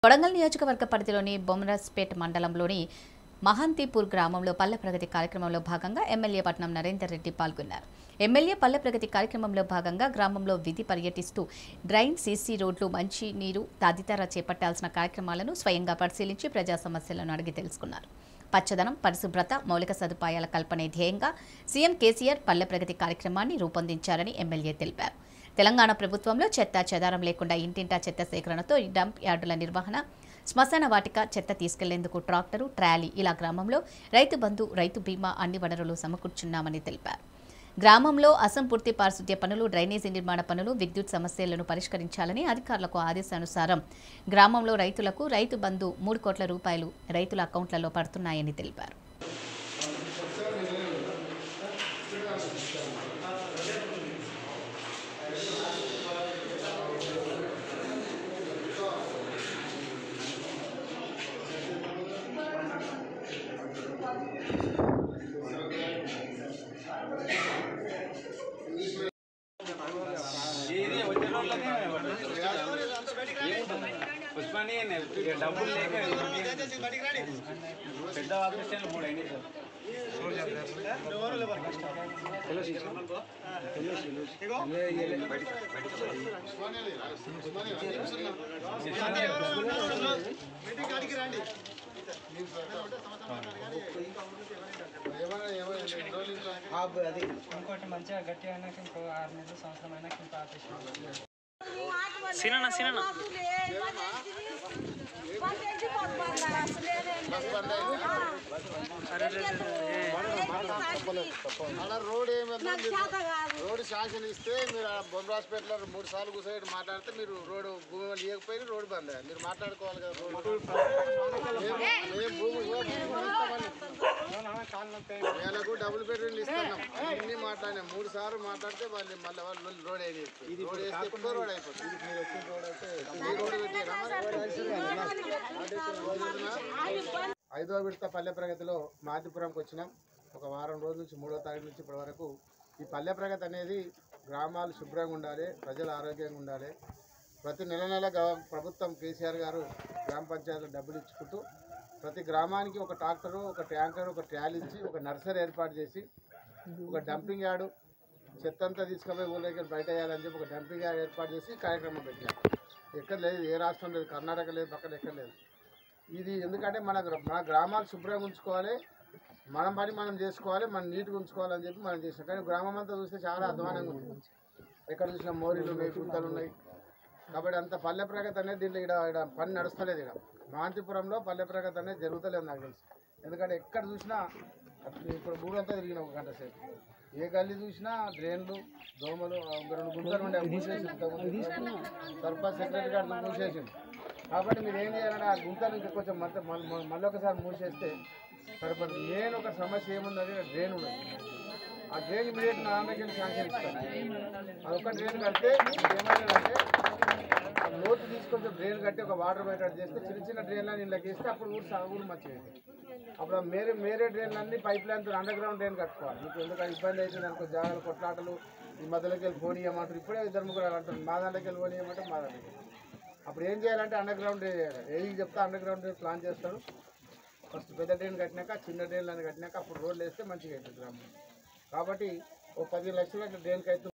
కొడంగల్ నియోజకవర్గ పరిధిలోని బొమరస్పేట్ మండలంలోని మహంతిపూర్ గ్రామంలో పల్లె ప్రగతి కార్యక్రమంలో భాగంగా ఎమ్మెల్యే పట్నం నరేందర్ రెడ్డి పాల్గొన్నారు ఎమ్మెల్యే పల్లె ప్రగతి కార్యక్రమంలో భాగంగా గ్రామంలో విధి పర్యటిస్తూ డ్రైన్ సీసీ రోడ్లు మంచి నీరు తదితర చేపట్టాల్సిన కార్యక్రమాలను స్వయంగా పరిశీలించి ప్రజా సమస్యలను అడిగి తెలుసుకున్నారు పచ్చదనం పరిశుభ్రత మౌలిక సదుపాయాల కల్పనే ధ్యేయంగా సీఎం కేసీఆర్ పల్లె ప్రగతి కార్యక్రమాన్ని రూపొందించారని ఎమ్మెల్యే తెలిపారు తెలంగాణ ప్రభుత్వంలో చెత్త చెదారం లేకుండా ఇంటింటా చెత్త సేకరణతో ఈ డంప్ యార్డుల నిర్వహణ శ్మశాన వాటిక చెత్త తీసుకెళ్లేందుకు ట్రాక్టరు ట్రాలీ ఇలా గ్రామంలో రైతు బంధు రైతు బీమా అన్ని వనరులు సమకూర్చున్నామని తెలిపారు గ్రామంలో అసంపూర్తి పారిశుద్ధ్య పనులు డ్రైనేజీ నిర్మాణ పనులు విద్యుత్ సమస్యలను పరిష్కరించాలని అధికారులకు ఆదేశానుసారం గ్రామంలో రైతులకు రైతు బంధు మూడు కోట్ల రూపాయలు రైతుల అకౌంట్లలో పడుతున్నాయని తెలిపారు ఇది వచ్చే రోజులనే పుష్పని డబ్బులు లేక పెద్ద ఆపరేషన్లు మూడు అయినాయి సార్ ఇంకోటి మంచిగా గట్టిగా అయినాక ఇంకో ఆరు నెలలు సంవత్సరం అయినాక ఇంకో ఆపరేషన్ సినన్న సినన్న అలా రోడ్ ఏమైందో రోడ్ శాంక్షన్ ఇస్తే మీరు బొమ్మరాజపేటలో మూడు సార్లు కూర్చోబెట్టి మాట్లాడితే మీరు రోడ్ భూమి వాళ్ళు ఇవ్వకపోయి రోడ్ బంద్ అయ్యింది. మీరు మాట్లాడుకోవాలి కదా రోడ్ మేము- మేము భూమి భూమి ఇస్తామని నెలకు డబుల్ బెడ్రూమ్లు ఇస్తున్నాం అన్ని మాట్లాడినాం మూడు సార్లు మాట్లాడితే వాళ్ళు మళ్ళీ వాళ్ళు రోడ్ అయ్యి రోడ్ వేస్తే ఎక్కువ రోడ్ అయిపోతుంది ఈ రోడ్ పెట్టారా ఐదో విడత పల్లె ప్రగతిలో మాదిపురంకి వచ్చినాం ఒక వారం రోజుల నుంచి మూడో తారీఖు నుంచి ఇప్పటి వరకు ఈ పల్లె ప్రగతి అనేది గ్రామాలు శుభ్రంగా ఉండాలి ప్రజలు ఆరోగ్యంగా ఉండాలి ప్రతి నెల నెల గ్రా- ప్రభుత్వం కేసీఆర్ గారు గ్రామ పంచాయతీలో డబ్బులు ఇచ్చుకుంటూ ప్రతి గ్రామానికి ఒక ట్రాక్టరు ఒక ట్యాంకర్ ఒక ట్రాలీ ఇచ్చి ఒక నర్సరీ ఏర్పాటు చేసి ఒక డంపింగ్ యార్డు చెత్త అంతా తీసుకుపోయి ఊళ్ళకి బయట వేయాలని చెప్పి ఒక డంపింగ్ యార్డ్ ఏర్పాటు చేసి కార్యక్రమం పెట్టారు ఎక్కడ లేదు ఏ రాష్ట్రం లేదు కర్ణాటక లేదు పక్కన ఎక్కడ లేదు ఇది ఎందుకంటే మన గ్ర- మన గ్రామాలు శుభ్రంగా ఉంచుకోవాలి మన పని మనం చేసుకోవాలి మనం నీట్గా ఉంచుకోవాలని చెప్పి మనం చేసాం కానీ గ్రామం అంతా చూస్తే చాలా అధ్వానంగా ఉంది ఎక్కడ చూసినా మోరీలు ఉన్నాయి గుంతలు ఉన్నాయి కాబట్టి అంత పల్లె ప్రగతి అనేది దీంట్లో ఇక్కడ ఇక్కడ పని నడుస్తలేదు ఇక్కడ మాంతిపురంలో పల్లె ప్రగతి అనేది జరుగుతలేదు నాకు తెలిసి ఎందుకంటే ఎక్కడ చూసినా అట్లా ఇప్పుడు ఊరంతా తిరిగిన ఒక గంట సేపు ఏ గల్లీ చూసినా డ్రైన్లు దోమలు ఆ ఒక రెండు గుంతలు ఉండే అవి మూసేసి సర్పంచ్ సెక్రటరీ గారు మూసేసిండు కాబట్టి మీరు ఏం చేయాలంటే ఆ గుంతలు ఇంకా కొంచెం మళ్ళీ మళ్ళీ ఒకసారి మూసేస్తే సరిపడుతుంది మెయిన్ ఒక సమస్య ఏముందంటే డ్రైన్ ఉన్నది ఆ డ్రైన్ ఇమీడియట్ నా దగ్గర శాంక్షన్ ఇస్తాను అదొక డ్రైన్ కడితే ఏమైందంటే ఆ లోతు తీసుకొని డ్రైన్ కట్టి ఒక వాటర్ బయట చేస్తే చిన్న చిన్న డ్రైన్లను ఇళ్ళకి వేస్తే అప్పుడు ఊరు సా- ఊరు మంచిగా అవుతుంది. అప్పుడు ఆ మేరే మేరే డ్రైన్లు అన్ని పైప్ లైన్తో అండర్ గ్రౌండ్ డ్రైన్ కట్టుకోవాలి మీకు ఎందుకంటే ఇబ్బంది అవుతుంది అనుకో జాగాలు కొట్లాటలు ఈ మధ్యలోకి వెళ్ళి ఫోన్ ఇవ్వమంటారు ఇప్పుడే ఇద్దరు ముగ్గురు అలా అంటారు మా దాంట్లోకి వెళ్ళి ఫోన్ ఇవ్వమంటే మా దాంట్లోకి అప్పుడు ఏం చేయాలంటే అండర్ గ్రౌండ్ ఏఈ చెప్తే అండర్ గ్రౌండ్ ప్లాన్ చేస్తారు ఫస్ట్ పెద్ద డ్రైన్ కట్టినాక చిన్న డ్రైన్లను కట్టినాక అప్పుడు రోడ్లు వేస్తే మంచిగా అవుతుంది గ్రామం కాబట్టి ఓ పది లక్షల డ్రైన్కి అయితే